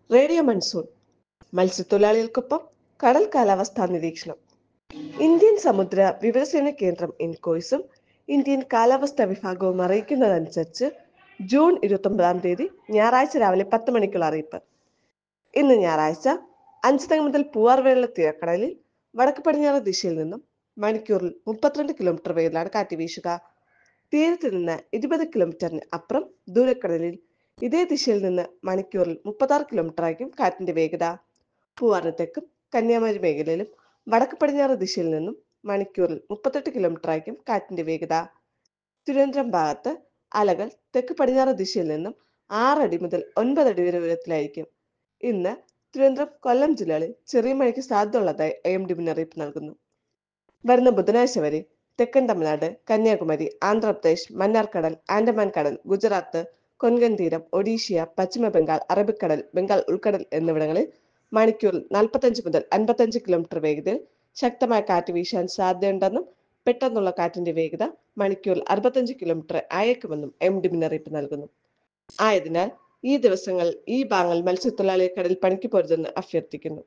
radio monsoon മത്സ്യത്തൊഴിലാളികൾക്കൊപ്പം കടൽ കാലാവസ്ഥാ നിരീക്ഷണം ഇന്ത്യൻ സമുദ്ര വിവരസേന കേന്ദ്രം ഇൻകോയ്സും ഇന്ത്യൻ കാലാവസ്ഥാ വിഭാഗവും അറിയിക്കുന്നതനുസരിച്ച് ജൂൺ ഇരുപത്തൊമ്പതാം തീയതി ഞായറാഴ്ച രാവിലെ പത്ത് മണിക്കുള്ള അറിയിപ്പ് ഇന്ന് ഞായറാഴ്ച അഞ്ചുതങ്ങ മുതൽ പൂവാർവേള തീരക്കടലിൽ വടക്ക് പടിഞ്ഞാറ് ദിശയിൽ നിന്നും മണിക്കൂറിൽ മുപ്പത്തിരണ്ട് കിലോമീറ്റർ വേഗത്തിലാണ് കാറ്റ് വീശുക തീരത്ത് നിന്ന് ഇരുപത് കിലോമീറ്ററിന് അപ്പുറം ദൂരക്കടലിൽ ഇതേ ദിശയിൽ നിന്ന് മണിക്കൂറിൽ മുപ്പത്താറ് കിലോമീറ്റർ ആയിരിക്കും കാറ്റിന്റെ വേഗത പൂവാറിന് തെക്കും കന്യാകുമാരി മേഖലയിലും വടക്ക് പടിഞ്ഞാറ് ദിശയിൽ നിന്നും മണിക്കൂറിൽ മുപ്പത്തെട്ട് കിലോമീറ്റർ ആയിരിക്കും കാറ്റിന്റെ വേഗത തിരുവനന്തപുരം ഭാഗത്ത് അലകൾ തെക്ക് പടിഞ്ഞാറ് ദിശയിൽ നിന്നും ആറടി മുതൽ ഒൻപത് അടി വരെ ഉയരത്തിലായിരിക്കും ഇന്ന് തിരുവനന്തപുരം കൊല്ലം ജില്ലകളിൽ ചെറിയ മഴയ്ക്ക് സാധ്യതയുള്ളതായി ഐ എം ഡി മുന്നറിയിപ്പ് നൽകുന്നു വരുന്ന ബുധനാഴ്ച വരെ തെക്കൻ തമിഴ്നാട് കന്യാകുമാരി ആന്ധ്രാപ്രദേശ് മന്നാർക്കടൽ ആൻഡമാൻ കടൽ ഗുജറാത്ത് കൊൻകൻ തീരം ഒഡീഷ്യ പശ്ചിമ ബംഗാൾ അറബിക്കടൽ ബംഗാൾ ഉൾക്കടൽ എന്നിവിടങ്ങളിൽ മണിക്കൂറിൽ നാൽപ്പത്തഞ്ച് മുതൽ അൻപത്തഞ്ച് കിലോമീറ്റർ വേഗതയിൽ ശക്തമായ കാറ്റ് വീശാൻ സാധ്യതയുണ്ടെന്നും പെട്ടെന്നുള്ള കാറ്റിന്റെ വേഗത മണിക്കൂറിൽ അറുപത്തഞ്ച് കിലോമീറ്റർ അയക്കുമെന്നും എം ഡി മുന്നറിയിപ്പ് നൽകുന്നു ആയതിനാൽ ഈ ദിവസങ്ങൾ ഈ ഭാഗങ്ങൾ മത്സ്യത്തൊഴിലാളിയെ കടൽ പണിക്ക് പോരുതെന്ന് അഭ്യർത്ഥിക്കുന്നു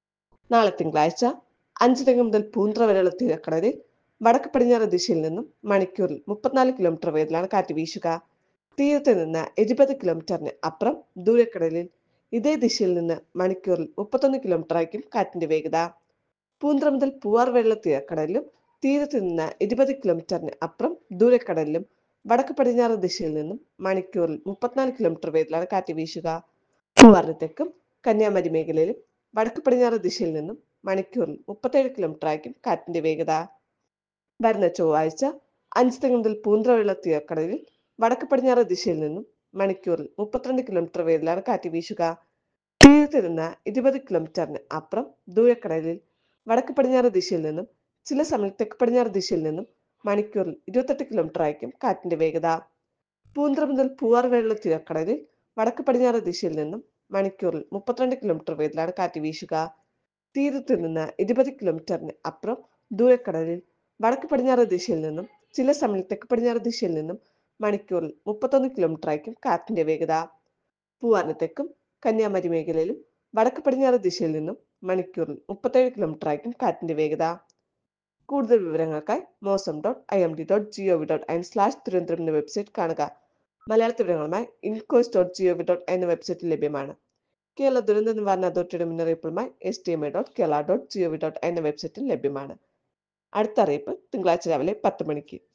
നാളെ തിങ്കളാഴ്ച അഞ്ച് തെങ്ങ് മുതൽ പൂന്ത്ര വരെയുള്ള തീരക്കടലിൽ വടക്ക് പടിഞ്ഞാറ് ദിശയിൽ നിന്നും മണിക്കൂറിൽ മുപ്പത്തിനാല് കിലോമീറ്റർ വേഗത്തിലാണ് കാറ്റ് വീശുക തീരത്ത് നിന്ന് എഴുപത് കിലോമീറ്ററിന് അപ്പുറം ദൂരക്കടലിൽ ഇതേ ദിശയിൽ നിന്ന് മണിക്കൂറിൽ മുപ്പത്തൊന്ന് കിലോമീറ്റർ ആയിരിക്കും കാറ്റിന്റെ വേഗത പൂന്ത്ര മുതൽ പൂവാർ വെള്ള തീരക്കടലിലും തീരത്ത് നിന്ന് ഇരുപത് കിലോമീറ്ററിന് അപ്പുറം ദൂരക്കടലിലും വടക്ക് പടിഞ്ഞാറ് ദിശയിൽ നിന്നും മണിക്കൂറിൽ മുപ്പത്തിനാല് കിലോമീറ്റർ വേഗത്തിലാണ് കാറ്റ് വീശുക പൂവാറിന് തെക്കും കന്യാകുമാരി മേഖലയിലും വടക്ക് പടിഞ്ഞാറ് ദിശയിൽ നിന്നും മണിക്കൂറിൽ മുപ്പത്തേഴ് കിലോമീറ്റർ ആയിരിക്കും കാറ്റിന്റെ വേഗത വരുന്ന ചൊവ്വാഴ്ച അഞ്ച് തെങ്ങ് മുതൽ പൂന്തറയുള്ള തീരക്കടലിൽ വടക്ക് പടിഞ്ഞാറ് ദിശയിൽ നിന്നും മണിക്കൂറിൽ മുപ്പത്തിരണ്ട് കിലോമീറ്റർ വേഗത്തിലാണ് കാറ്റ് വീശുക തീരത്ത് നിന്ന് ഇരുപത് കിലോമീറ്ററിന് അപ്പുറം ദൂരക്കടലിൽ വടക്ക് പടിഞ്ഞാറ് ദിശയിൽ നിന്നും ചില സമയം തെക്ക് പടിഞ്ഞാറ് ദിശയിൽ നിന്നും മണിക്കൂറിൽ ഇരുപത്തെട്ട് കിലോമീറ്റർ ആയിരിക്കും കാറ്റിന്റെ വേഗത പൂന്തറ മുതൽ പൂവാർ വെള്ള തീരക്കടലിൽ വടക്ക് പടിഞ്ഞാറ് ദിശയിൽ നിന്നും മണിക്കൂറിൽ മുപ്പത്തിരണ്ട് കിലോമീറ്റർ വേഗത്തിലാണ് കാറ്റ് വീശുക തീരത്ത് നിന്ന് ഇരുപത് കിലോമീറ്ററിന് അപ്പുറം ദൂരക്കടലിൽ വടക്ക് പടിഞ്ഞാറ് ദിശയിൽ നിന്നും ചില സമയം തെക്ക് പടിഞ്ഞാറ് ദിശയിൽ നിന്നും മണിക്കൂറിൽ മുപ്പത്തൊന്ന് കിലോമീറ്റർ ആയിരിക്കും കാറ്റിന്റെ വേഗത പൂവാറിന് തെക്കും കന്യാകുമാരി മേഖലയിലും വടക്ക് പടിഞ്ഞാറ് ദിശയിൽ നിന്നും മണിക്കൂറിൽ മുപ്പത്തേഴ് കിലോമീറ്റർ ആയിരിക്കും കാറ്റിന്റെ വേഗത കൂടുതൽ വിവരങ്ങൾക്കായി Mausam dot I M D dot G O V dot in slash Thiruvananthapuram എന്ന വെബ്സൈറ്റ് കാണുക മലയാളത്തിൽ വിവരങ്ങളുമായി ഇൻകോസ് dot G O V dot എന്ന വെബ്സൈറ്റിൽ ലഭ്യമാണ് കേരള ദുരന്ത നിവാരണ അതോറിറ്റിയുടെ മുന്നറിയിപ്പുമായി S T M A dot Kerala dot G O V dot എന്ന വെബ്സൈറ്റിൽ ലഭ്യമാണ് അടുത്ത അറിയിപ്പ് തിങ്കളാഴ്ച രാവിലെ പത്ത് മണിക്ക്